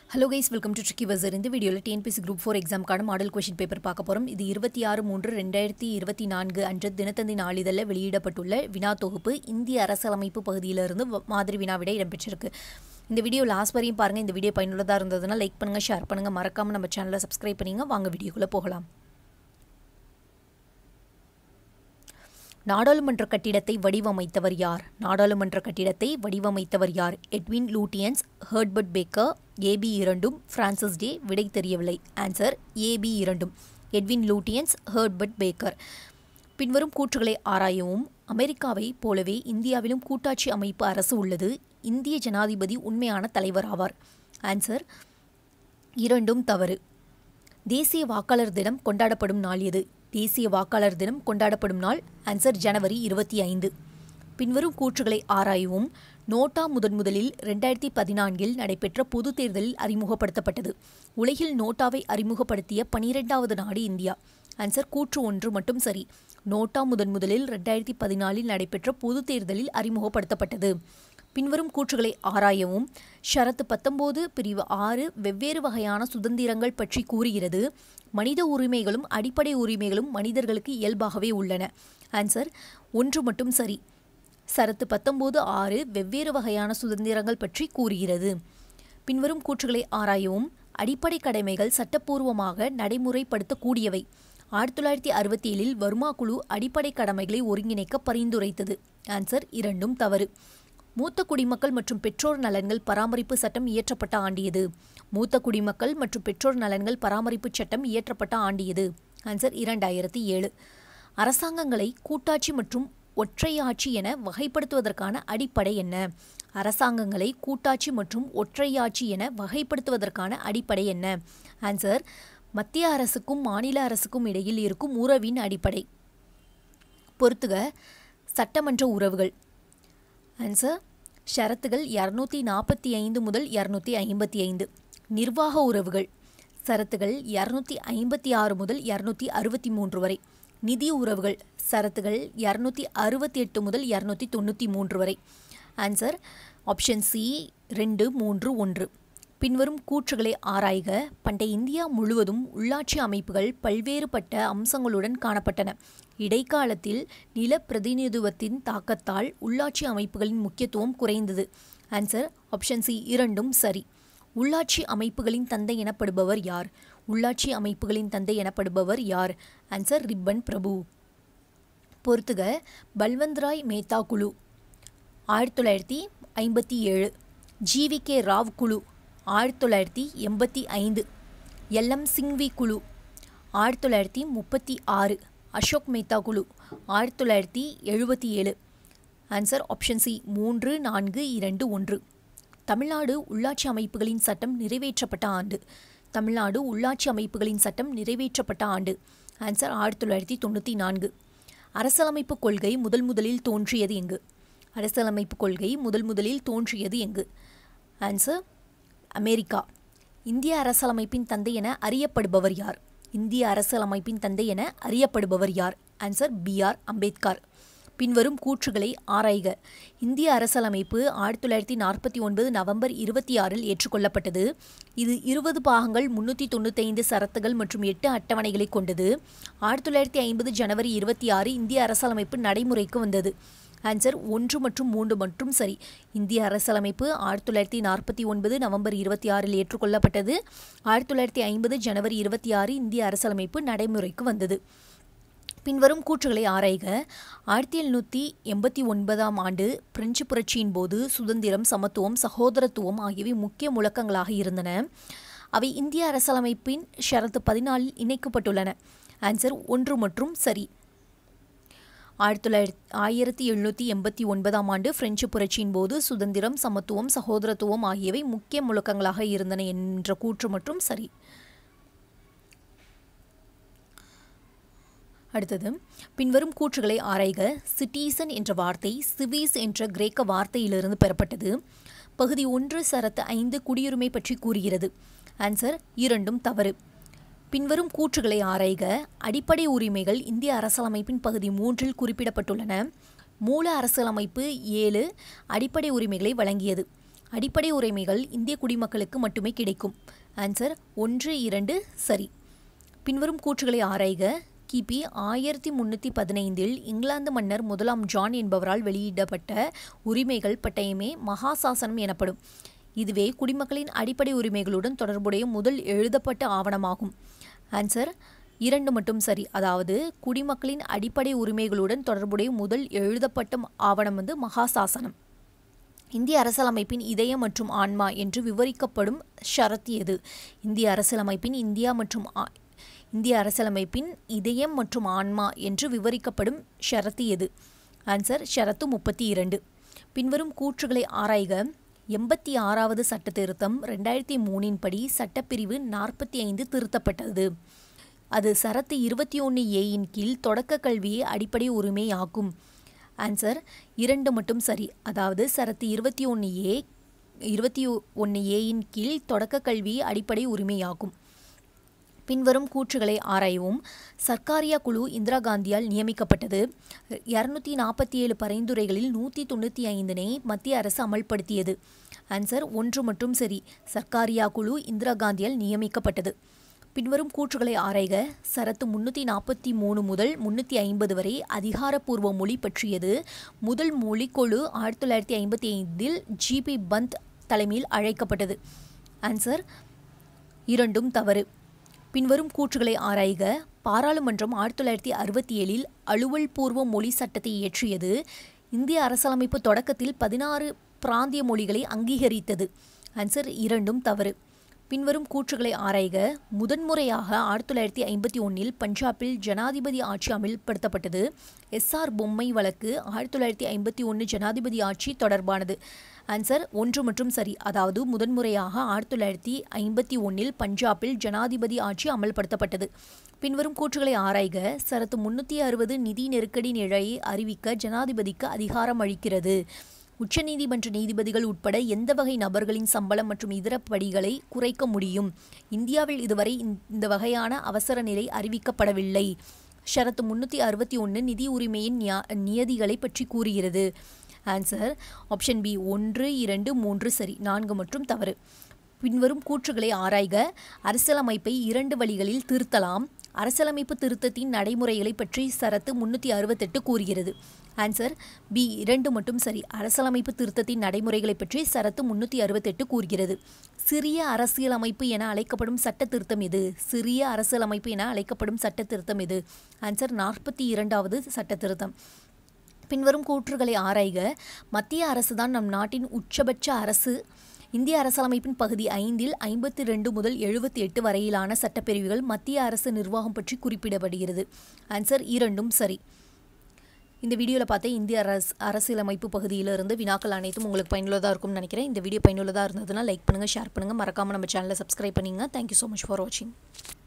hello guys welcome to tricky வசர் இந்த வீடியோவில் டிஎன்பிசி குரூப் ஃபோர் எக்ஸாம்க்கான மாடல் கொஷின் பேப்பர் பார்க்க போகிறோம் இது இருபத்தி ஆறு மூன்று ரெண்டாயிரத்தி இருபத்தி நான்கு அன்று தினத்தந்தி நாளிதழில் வெளியிடப்பட்டுள்ள வினா தொகுப்பு இந்திய அரசியலமைப்பு பகுதியிலிருந்து வ- மாதிரி வினாவிட இடம்பெற்றிருக்கு இந்த வீடியோ லாஸ்ட் வரையும் பாருங்கள் இந்த வீடியோ பயனுள்ளதாக இருந்ததுன்னா லைக் பண்ணுங்கள் ஷேர் பண்ணுங்கள் மறக்காமல் நம்ம சேனலை சப்ஸ்கிரைப் பண்ணிங்க வாங்க வீடியோக்குள்ளே போகலாம் நாடாளுமன்ற கட்டிடத்தை வடிவமைத்தவர் யார் நாடாளுமன்ற கட்டிடத்தை வடிவமைத்தவர் யார் Edwin Lutyens Herbert Baker AB இரண்டும் பிரான்சிஸ் டே விடை தெரியவில்லை ஆன்சர் ஏபி இரண்டும் எட்வின் லூட்டியன்ஸ் ஹெர்ட்பர்ட் பேக்கர் பின்வரும் கூற்றுகளை ஆராயவும் அமெரிக்காவை போலவே இந்தியாவிலும் கூட்டாட்சி அமைப்பு அரசு உள்ளது இந்திய ஜனாதிபதி உண்மையான தலைவர் ஆவார் ஆன்சர் இரண்டும் தவறு தேசிய வாக்காளர் தினம் கொண்டாடப்படும் நாள் எது தேசிய வாக்காளர் தினம் கொண்டாடப்படும் நாள் ஆன்சர் ஜனவரி இருபத்தி ஐந்து பின்வரும் கூற்றுகளை ஆராயவும் நோட்டா முதன் முதலில் ரெண்டாயிரத்தி பதினான்கில் நடைபெற்ற பொது தேர்தலில் அறிமுகப்படுத்தப்பட்டது உலகில் நோட்டாவை அறிமுகப்படுத்திய பனிரெண்டாவது நாடு இந்தியா ஆன்சர் கூற்று ஒன்று மட்டும் சரி நோட்டா முதன் முதலில் ரெண்டாயிரத்தி பதினாலில் நடைபெற்ற பொது தேர்தலில் அறிமுகப்படுத்தப்பட்டது பின்வரும் கூற்றுகளை ஆராயவும் ஷரத்து பத்தொன்பது பிரிவு ஆறு வெவ்வேறு வகையான சுதந்திரங்கள் பற்றி கூறுகிறது மனித உரிமைகளும் அடிப்படை உரிமைகளும் மனிதர்களுக்கு இயல்பாகவே உள்ளன ஆன்சர் ஒன்று மட்டும் சரி சரத்து பத்தொன்பது ஆறு வெவ்வேறு வகையான சுதந்திரங்கள் பற்றி கூறுகிறது பின்வரும் கூற்றுகளை ஆராயவும் அடிப்படை கடமைகள் சட்டப்பூர்வமாக நடைமுறைப்படுத்தக்கூடியவை ஆயிரத்தி தொள்ளாயிரத்தி அறுபத்தி ஏழில் வர்மா குழு அடிப்படை கடமைகளை ஒருங்கிணைக்க பரிந்துரைத்தது ஆன்சர் இரண்டும் தவறு மூத்த குடிமக்கள் மற்றும் பெற்றோர் நலன்கள் பராமரிப்பு சட்டம் இயற்றப்பட்ட ஆண்டியது மூத்த குடிமக்கள் மற்றும் பெற்றோர் நலன்கள் பராமரிப்பு சட்டம் இயற்றப்பட்ட ஆண்டியது ஆன்சர் இரண்டாயிரத்தி ஏழு அரசாங்கங்களை கூட்டாட்சி மற்றும் ஒற்றையாட்சி என வகைப்படுத்துவதற்கான அடிப்படை என்ன அரசாங்கங்களை கூட்டாட்சி மற்றும் ஒற்றையாட்சி என வகைப்படுத்துவதற்கான அடிப்படை என்ன ஆன்சர் மத்திய அரசுக்கும் மாநில அரசுக்கும் இடையில் இருக்கும் உறவின் அடிப்படை பொறுத்துக சட்டமன்ற உறவுகள் ஆன்சர் ஷரத்துகள் இரநூத்தி நாற்பத்தி ஐந்து முதல் இரநூத்தி ஐம்பத்தி ஐந்து நிர்வாக உறவுகள் சரத்துகள் இரநூத்தி ஐம்பத்தி ஆறு முதல் இரநூத்தி அறுபத்தி மூன்று வரை நிதி உறவுகள் சரத்துகள் இரநூத்தி அறுபத்தி எட்டு முதல் இரநூத்தி தொண்ணூற்றி மூன்று வரை ஆன்சர் ஆப்ஷன் சி ரெண்டு மூன்று ஒன்று பின்வரும் கூற்றுகளை ஆராய்க பண்டைய இந்தியா முழுவதும் உள்ளாட்சி அமைப்புகள் பல்வேறுபட்ட அம்சங்களுடன் காணப்பட்டன இடைக்காலத்தில் நில பிரதிநிதித்துவத்தின் தாக்கத்தால் உள்ளாட்சி அமைப்புகளின் முக்கியத்துவம் குறைந்தது ஆன்சர் ஆப்ஷன் சி இரண்டும் சரி உள்ளாட்சி அமைப்புகளின் தந்தை எனப்படுபவர் யார் உள்ளாட்சி அமைப்புகளின் தந்தை எனப்படுபவர் யார் ஆன்சர் ரிப்பன் பிரபு பொறுத்துக பல்வந்த்ராய் மேத்தா குழு ஆயிரத்தி தொள்ளாயிரத்தி ஐம்பத்தி ஏழு ஜிவி கே ராவ் குழு ஆயிரத்தி தொள்ளாயிரத்தி எண்பத்தி ஐந்து எல்எம் சிங்வி குழு ஆயிரத்தி தொள்ளாயிரத்தி முப்பத்தி ஆறு அசோக் மேத்தா குழு ஆயிரத்தி தொள்ளாயிரத்தி எழுபத்தி ஏழு ஆன்சர் ஆப்ஷன் சி மூன்று நான்கு இரண்டு ஒன்று தமிழ்நாடு உள்ளாட்சி அமைப்புகளின் சட்டம் நிறைவேற்றப்பட்ட ஆண்டு தமிழ்நாடு உள்ளாட்சி அமைப்புகளின் சட்டம் நிறைவேற்றப்பட்ட ஆண்டு ஆன்சர் ஆயிரத்தி தொள்ளாயிரத்தி தொண்ணூற்றி நான்கு அரசியலமைப்பு கொள்கை முதல் முதலில் தோன்றியது எங்கு அரசியலமைப்பு கொள்கை முதல் முதலில் தோன்றியது எங்கு ஆன்சர் அமெரிக்கா இந்திய அரசியலமைப்பின் தந்தை என அறியப்படுபவர் யார் இந்திய அரசியலமைப்பின் தந்தை என அறியப்படுபவர் யார் ஆன்சர் பி ஆர் அம்பேத்கர் பின்வரும் கூற்றுகளை ஆராய்க இந்திய அரசியலமைப்பு ஆயிரத்தி தொள்ளாயிரத்தி நாற்பத்தி ஒன்பது நவம்பர் இருபத்தி ஆறில் ஏற்றுக்கொள்ளப்பட்டது இது இருபது பாகங்கள் முன்னூற்றி தொண்ணூத்தைந்து சரத்துகள் மற்றும் எட்டு அட்டவணைகளை கொண்டது ஆயிரத்தி தொள்ளாயிரத்தி ஐம்பது ஜனவரி இருபத்தி ஆறு இந்திய அரசியலமைப்பு நடைமுறைக்கு வந்தது ஆன்சர் ஒன்று மற்றும் மூன்று மற்றும் சரி இந்திய அரசியலமைப்பு ஆயிரத்தி தொள்ளாயிரத்தி நாற்பத்தி ஒன்பது நவம்பர் இருபத்தி ஆறில் ஏற்றுக்கொள்ளப்பட்டது ஆயிரத்தி தொள்ளாயிரத்தி ஐம்பது ஜனவரி இருபத்தி ஆறு இந்திய அரசியலமைப்பு நடைமுறைக்கு வந்தது பின்வரும் கூற்றுகளை ஆராய்க ஆயிரத்தி எழுநூற்றி எண்பத்தி ஒன்பதாம் ஆண்டு பிரெஞ்சு புரட்சியின் போது சுதந்திரம் சமத்துவம் சகோதரத்துவம் ஆகியவை முக்கிய முழக்கங்களாக இருந்தன அவை இந்திய அரசியலமைப்பின் ஷரத்து பதினாலில் இணைக்கப்பட்டுள்ளன ஆன்சர் ஒன்று மற்றும் சரி ஆயிரத்தி தொள்ளாயிரத்தி ஆயிரத்தி எழுநூற்றி எண்பத்தி ஒன்பதாம் ஆண்டு பிரெஞ்சு புரட்சியின் போது சுதந்திரம் சமத்துவம் சகோதரத்துவம் ஆகியவை முக்கிய முழக்கங்களாக இருந்தன என்ற கூற்று மற்றும் சரி அடுத்தது பின்வரும் கூற்றுகளை ஆராய்க சிட்டிசன் என்ற வார்த்தை சிவிஸ் என்ற கிரேக்க வார்த்தையிலிருந்து பெறப்பட்டது பகுதி ஒன்று சரத்து ஐந்து குடியுரிமை பற்றி கூறுகிறது ஆன்சர் இரண்டும் தவறு பின்வரும் கூற்றுகளை ஆராய்க அடிப்படை உரிமைகள் இந்திய அரசியலமைப்பின் பகுதி மூன்றில் குறிப்பிடப்பட்டுள்ளன மூல அரசியலமைப்பு ஏழு அடிப்படை உரிமைகளை வழங்கியது அடிப்படை உரிமைகள் இந்திய குடிமக்களுக்கு மட்டுமே கிடைக்கும் ஆன்சர் ஒன்று இரண்டு சரி பின்வரும் கூற்றுகளை ஆராய்க கிபி ஆயிரத்தி முன்னூற்றி பதினைந்தில் இங்கிலாந்து மன்னர் முதலாம் ஜான் என்பவரால் வெளியிடப்பட்ட உரிமைகள் பட்டயமே மகாசாசனம் எனப்படும் இதுவே குடிமக்களின் அடிப்படை உரிமைகளுடன் தொடர்புடைய முதல் எழுதப்பட்ட ஆவணமாகும் ஆன்சர் இரண்டு மட்டும் சரி அதாவது குடிமக்களின் அடிப்படை உரிமைகளுடன் தொடர்புடைய முதல் எழுதப்பட்ட ஆவணம் வந்து மகாசாசனம் இந்திய அரசியலமைப்பின் இதயம் மற்றும் ஆன்மா என்று விவரிக்கப்படும் ஷரத் எது இந்திய அரசியலமைப்பின் இந்தியா மற்றும் ஆ- இந்திய அரசியலமைப்பின் இதயம் மற்றும் ஆன்மா என்று விவரிக்கப்படும் ஷரத்து எது ஆன்சர் ஷரத்து முப்பத்தி இரண்டு பின்வரும் கூற்றுகளை ஆராய்க எண்பத்தி ஆறாவது சட்ட திருத்தம் ரெண்டாயிரத்தி மூணின் படி சட்டப்பிரிவு நாற்பத்தி ஐந்து திருத்தப்பட்டது அது சரத்து இருபத்தி ஒன்று ஏயின் கீழ் தொடக்க கல்வியை அடிப்படை உரிமையாகும் ஆன்சர் இரண்டு மட்டும் சரி அதாவது சரத்து இருபத்தி ஒன்று ஏ இருபத்தி ஒன்று ஏயின் கீழ் தொடக்க கல்வி அடிப்படை உரிமையாகும் பின்வரும் கூற்றுகளை ஆராயவும் சர்க்காரியா குழு இந்திரா காந்தியால் நியமிக்கப்பட்டது இரநூத்தி நாற்பத்தி ஏழு பரிந்துரைகளில் நூற்றி தொண்ணூற்றி ஐந்தினை மத்திய அரசு அமல்படுத்தியது ஆன்சர் ஒன்று மற்றும் சரி சர்க்காரியா குழு இந்திரா காந்தியால் நியமிக்கப்பட்டது பின்வரும் கூற்றுகளை ஆராய்க சரத்து முன்னூற்றி நாற்பத்தி மூணு முதல் முன்னூற்றி ஐம்பது வரை அதிகாரப்பூர்வ மொழி பற்றியது முதல் மொழிக்குழு ஆயிரத்தி தொள்ளாயிரத்தி ஐம்பத்தி ஐந்தில் ஜிபி பந்த் தலைமையில் அழைக்கப்பட்டது ஆன்சர் இரண்டும் தவறு பின்வரும் கூற்றுகளை ஆராய்க பாராளுமன்றம் ஆயிரத்தி தொள்ளாயிரத்தி அறுபத்தி ஏழில் அலுவல் பூர்வ மொழி சட்டத்தை இயற்றியது இந்திய அரசியலமைப்பு தொடக்கத்தில் பதினாறு பிராந்திய மொழிகளை அங்கீகரித்தது ஆன்சர் இரண்டும் தவறு பின்வரும் கூற்றுகளை ஆராய்க முதன்முறையாக ஆயிரத்தி தொள்ளாயிரத்தி ஐம்பத்தி ஒன்றில் பஞ்சாபில் ஜனாதிபதி ஆட்சி அமல்படுத்தப்பட்டது எஸ்ஆர் பொம்மை வழக்கு ஆயிரத்தி தொள்ளாயிரத்தி ஐம்பத்தி ஒன்று ஜனாதிபதி ஆட்சி தொடர்பானது ஆன்சர் ஒன்று மற்றும் சரி அதாவது முதன்முறையாக ஆயிரத்தி தொள்ளாயிரத்தி ஐம்பத்தி ஒன்றில் பஞ்சாபில் ஜனாதிபதி ஆட்சி அமல்படுத்தப்பட்டது பின்வரும் கூற்றுகளை ஆராய்க சரத்து முன்னூற்றி அறுபது நிதி நெருக்கடி நிலையை அறிவிக்க ஜனாதிபதிக்கு அதிகாரம் அளிக்கிறது உச்சநீதிமன்ற நீதிபதிகள் உட்பட எந்த வகை நபர்களின் சம்பளம் மற்றும் இதர படிகளை குறைக்க முடியும் இந்தியாவில் இதுவரை இந்த- இந்த வகையான அவசர நிலை அறிவிக்கப்படவில்லை ஷரத்து முன்னூற்றி அறுபத்தி ஒன்று நிதி உரிமையின் நியா- நியதிகளை பற்றி கூறுகிறது ஆன்சர் ஆப்ஷன் பி ஒன்று இரண்டு மூன்று சரி நான்கு மற்றும் தவறு பின்வரும் கூற்றுகளை ஆராய்க அரசியலமைப்பை இரண்டு வழிகளில் திருத்தலாம் அரசியலமைப்பு திருத்தத்தின் நடைமுறைகளை பற்றி சரத்து முன்னூற்றி அறுபத்தெட்டு கூறுகிறது ஆன்சர் பி இரண்டு மட்டும் சரி அரசியலமைப்பு திருத்தத்தின் நடைமுறைகளை பற்றி சரத்து முன்னூற்றி அறுபத்தெட்டு கூறுகிறது சிறிய அரசியலமைப்பு என அழைக்கப்படும் சட்ட திருத்தம் எது சிறிய அரசியலமைப்பு என அழைக்கப்படும் சட்ட திருத்தம் எது ஆன்சர் நாற்பத்தி இரண்டாவது சட்ட திருத்தம் பின்வரும் கூற்றுகளை ஆராய்க மத்திய அரசுதான் நம் நாட்டின் உச்சபட்ச அரசு இந்திய அரசியலமைப்பின் பகுதி ஐந்தில் ஐம்பத்தி ரெண்டு முதல் எழுபத்தி எட்டு வரையிலான சட்டப்பிரிவுகள் மத்திய அரசு நிர்வாகம் பற்றி குறிப்பிடப்படுகிறது ஆன்சர் இரண்டும் சரி இந்த வீடியோவில் பார்த்த இந்திய அரசு அரசியலமைப்பு பகுதியிலிருந்து வினாக்கள் அனைத்தும் உங்களுக்கு பயனுள்ளதாக இருக்கும்னு நினைக்கிறேன் இந்த வீடியோ பயனுள்ளதாக இருந்ததுன்னா லைக் பண்ணுங்கள் ஷேர் பண்ணுங்கள் மறக்காமல் நம்ம சேனலை சப்ஸ்கிரைப் பண்ணிங்க தேங்க்யூ ஸோ மச் ஃபார் வாட்சிங்